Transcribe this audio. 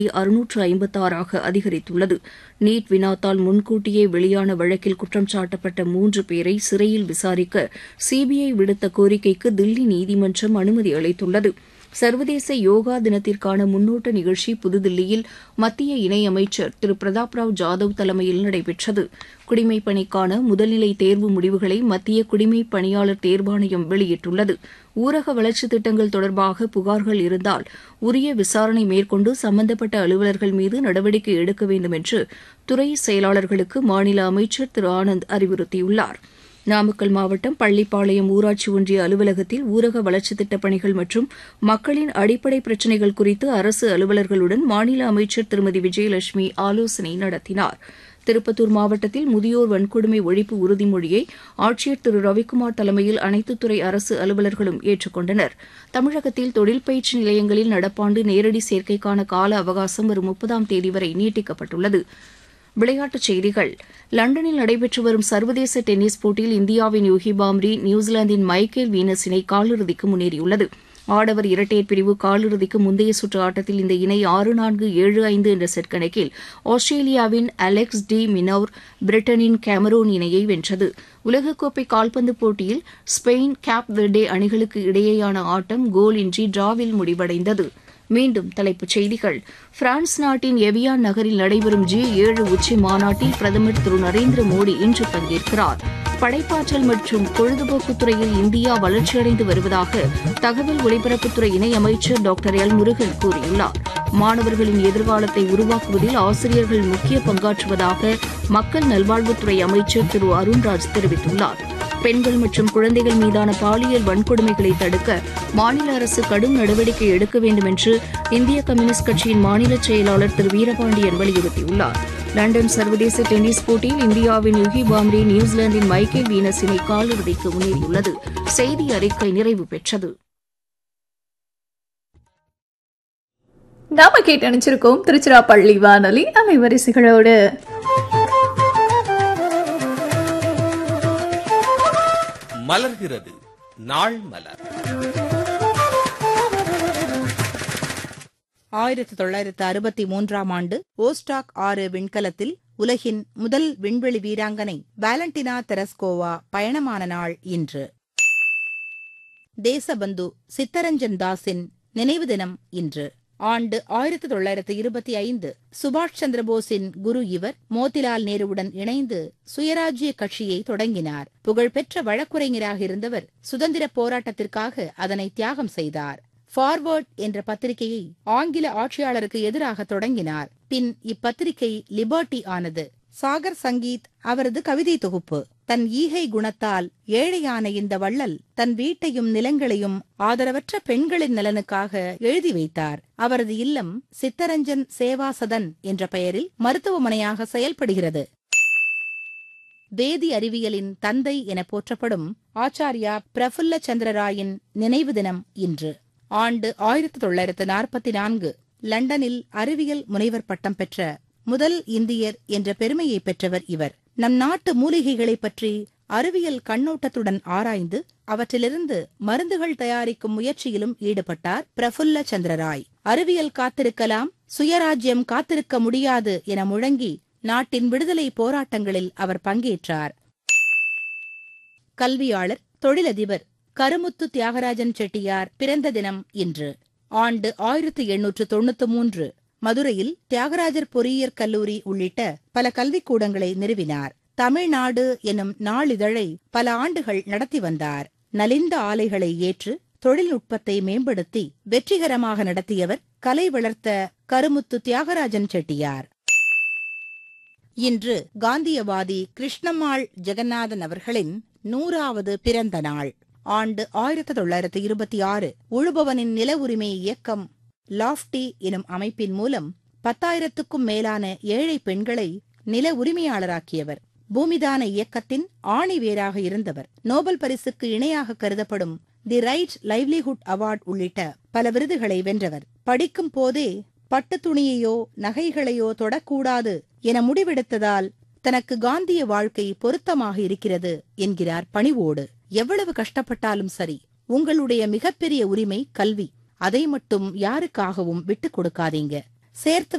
அறுநூற்று ஐம்பத்தாறாக அதிகரித்துள்ளது நீட் வினாத்தால் முன்கூட்டியே வெளியான வழக்கில் குற்றம் சாட்டப்பட்ட மூன்று பேரை சிறையில் விசாரிக்க சிபிஐ விடுத்த கோரிக்கைக்கு தில்லி நீதிமன்றம் அனுமதி அளித்துள்ளது சர்வதேச யோகா தினத்திற்கான முன்னோட்ட நிகழ்ச்சி புதுதில்லியில் மத்திய இணையமைச்சர் திரு பிரதாப் ராவ் ஜாதவ் தலைமையில் நடைபெற்றது குடிமைப் பணிக்கான முதல்நிலை தேர்வு முடிவுகளை மத்திய குடிமைப் பணியாளர் தேர்வாணையம் வெளியிட்டுள்ளது ஊரக வளர்ச்சித் திட்டங்கள் தொடர்பாக புகார்கள் இருந்தால் உரிய விசாரணை மேற்கொண்டு சம்பந்தப்பட்ட அலுவலர்கள் மீது நடவடிக்கை எடுக்க வேண்டும் என்று துறை செயலாளர்களுக்கு மாநில அமைச்சர் திரு ஆனந்த் அறிவுறுத்தியுள்ளார் நாமக்கல் மாவட்டம் பள்ளிப்பாளையம் ஊராட்சி ஒன்றிய அலுவலகத்தில் ஊரக வளர்ச்சித் திட்டப் பணிகள் மற்றும் மக்களின் அடிப்படை பிரச்சினைகள் குறித்து அரசு அலுவலர்களுடன் மாநில அமைச்சர் திருமதி விஜயலட்சுமி ஆலோசனை நடத்தினார் திருப்பத்தூர் மாவட்டத்தில் முதியோர் வன்கொடுமை ஒழிப்பு உறுதிமொழியை ஆட்சியர் திரு ரவிக்குமார் தலைமையில் அனைத்து துறை அரசு அலுவலர்களும் ஏற்றுக்கொண்டனர் தமிழகத்தில் தொழில் பயிற்சி நிலையங்களில் நடப்பாண்டு நேரடி சேர்க்கைக்கான கால அவகாசம் வரும் முப்பதாம் தேதி வரை நீட்டிக்கப்பட்டுள்ளது விளையாட்டுச் செய்திகள் லண்டனில் நடைபெற்று வரும் சர்வதேச டென்னிஸ் போட்டியில் இந்தியாவின் யூகி பாம்ரி நியூசிலாந்தின் மைக்கேல் வீனஸ் இணை காலிறுதிக்கு முன்னேறியுள்ளது ஆடவர் இரட்டையர் பிரிவு காலிறுதிக்கு முந்தைய சுற்று ஆட்டத்தில் இந்த இணை ஆறு நான்கு ஏழு ஐந்து என்ற செட் கணக்கில் ஆஸ்திரேலியாவின் அலெக்ஸ் டி மினோர் பிரிட்டனின் கேமரோன் இணையை வென்றது உலகக்கோப்பை கால்பந்து போட்டியில் ஸ்பெயின் கேப் வெர்டே அணிகளுக்கு இடையேயான ஆட்டம் கோல் இன்றி டிராவில் முடிவடைந்தது மீண்டும் தலைப்புச் செய்திகள் பிரான்ஸ் நாட்டின் எவியான் நகரில் நடைபெறும் ஜி ஏழு உச்சி மாநாட்டில் பிரதமர் திரு நரேந்திர மோடி இன்று பங்கேற்கிறார் படைப்பாற்றல் மற்றும் பொழுதுபோக்குத் துறையில் இந்தியா வளர்ச்சியடைந்து வருவதாக தகவல் ஒலிபரப்புத்துறை இணையமைச்சர் டாக்டர் எல் முருகன் கூறியுள்ளார் மாணவர்களின் எதிர்காலத்தை உருவாக்குவதில் ஆசிரியர்கள் முக்கிய பங்காற்றுவதாக மக்கள் நல்வாழ்வுத்துறை அமைச்சர் திரு அருண்ராஜ் தெரிவித்துள்ளார் பெண்கள் மற்றும் குழந்தைகள் மீதான பாலியல் வன்கொடுமைகளை தடுக்க மாநில அரசு கடும் நடவடிக்கை எடுக்க வேண்டும் என்று இந்திய கம்யூனிஸ்ட் கட்சியின் மாநில செயலாளர் திரு வீரபாண்டியன் வலியுறுத்தியுள்ளார் லண்டன் சர்வதேச டென்னிஸ் போட்டியில் இந்தியாவின் யுகி பாம்ரே நியூசிலாந்தின் மைக்கேல் வீனஸ் இணை காலிறுதிக்கு முன்னேறியுள்ளது செய்தி அறிக்கை நிறைவு பெற்றது நாம கேட்டு அணிச்சிருக்கோம் திருச்சிராப்பள்ளி வானொலி அலைவரிசைகளோடு மலர்கிறது நாள் மலர் ஆயிரத்தி தொள்ளாயிரத்து அறுபத்தி மூன்றாம் ஆண்டு ஓஸ்டாக் ஆறு விண்கலத்தில் உலகின் முதல் விண்வெளி வீராங்கனை வாலண்டினா தெரஸ்கோவா பயணமான நாள் இன்று தேசபந்து சித்தரஞ்சன் தாஸின் நினைவு தினம் இன்று ஆண்டு ஆயிரத்தி தொள்ளாயிரத்து இருபத்தி ஐந்து சுபாஷ் சந்திரபோஸின் குரு இவர் மோதிலால் நேருவுடன் இணைந்து சுயராஜ்ய கட்சியை தொடங்கினார் புகழ்பெற்ற வழக்குரைஞராக இருந்தவர் சுதந்திர போராட்டத்திற்காக அதனை தியாகம் செய்தார் ஃபார்வர்ட் என்ற பத்திரிகையை ஆங்கில ஆட்சியாளருக்கு எதிராக தொடங்கினார் பின் இப்பத்திரிகை லிபர்ட்டி ஆனது சாகர் சங்கீத் அவரது கவிதை தொகுப்பு தன் ஈகை குணத்தால் ஏழையான இந்த வள்ளல் தன் வீட்டையும் நிலங்களையும் ஆதரவற்ற பெண்களின் நலனுக்காக எழுதி வைத்தார் அவரது இல்லம் சித்தரஞ்சன் சேவா சதன் என்ற பெயரில் மருத்துவமனையாக செயல்படுகிறது வேதி அறிவியலின் தந்தை என போற்றப்படும் ஆச்சாரியா பிரஃபுல்ல சந்திரராயின் நினைவு தினம் இன்று ஆண்டு ஆயிரத்தி தொள்ளாயிரத்து நாற்பத்தி நான்கு லண்டனில் அறிவியல் முனைவர் பட்டம் பெற்ற முதல் இந்தியர் என்ற பெருமையை பெற்றவர் இவர் நம் நாட்டு மூலிகைகளை பற்றி அறிவியல் கண்ணோட்டத்துடன் ஆராய்ந்து அவற்றிலிருந்து மருந்துகள் தயாரிக்கும் முயற்சியிலும் ஈடுபட்டார் பிரஃபுல்ல சந்திரராய் அறிவியல் காத்திருக்கலாம் சுயராஜ்யம் காத்திருக்க முடியாது என முழங்கி நாட்டின் விடுதலை போராட்டங்களில் அவர் பங்கேற்றார் கல்வியாளர் தொழிலதிபர் கருமுத்து தியாகராஜன் செட்டியார் பிறந்த தினம் இன்று ஆண்டு ஆயிரத்தி எண்ணூற்று தொண்ணூத்தி மூன்று மதுரையில் தியாகராஜர் பொறியியற் கல்லூரி உள்ளிட்ட பல கல்விக்கூடங்களை நிறுவினார் தமிழ்நாடு எனும் நாளிதழை பல ஆண்டுகள் நடத்தி வந்தார் நலிந்த ஆலைகளை ஏற்று தொழில்நுட்பத்தை மேம்படுத்தி வெற்றிகரமாக நடத்தியவர் கலை வளர்த்த கருமுத்து தியாகராஜன் செட்டியார் இன்று காந்தியவாதி கிருஷ்ணம்மாள் ஜெகநாதன் அவர்களின் நூறாவது பிறந்த நாள் ஆண்டு ஆயிரத்தி தொள்ளாயிரத்தி இருபத்தி ஆறு உழுபவனின் நில உரிமை இயக்கம் லாஃப்டி எனும் அமைப்பின் மூலம் பத்தாயிரத்துக்கும் மேலான ஏழை பெண்களை நில உரிமையாளராக்கியவர் பூமிதான இயக்கத்தின் ஆணி வேராக இருந்தவர் நோபல் பரிசுக்கு இணையாக கருதப்படும் தி ரைட் லைவ்லிஹுட் அவார்ட் உள்ளிட்ட பல விருதுகளை வென்றவர் படிக்கும் போதே பட்டு துணியையோ நகைகளையோ தொடக்கூடாது என முடிவெடுத்ததால் தனக்கு காந்திய வாழ்க்கை பொருத்தமாக இருக்கிறது என்கிறார் பணிவோடு எவ்வளவு கஷ்டப்பட்டாலும் சரி உங்களுடைய மிகப்பெரிய உரிமை கல்வி அதை மட்டும் யாருக்காகவும் விட்டுக் கொடுக்காதீங்க சேர்த்து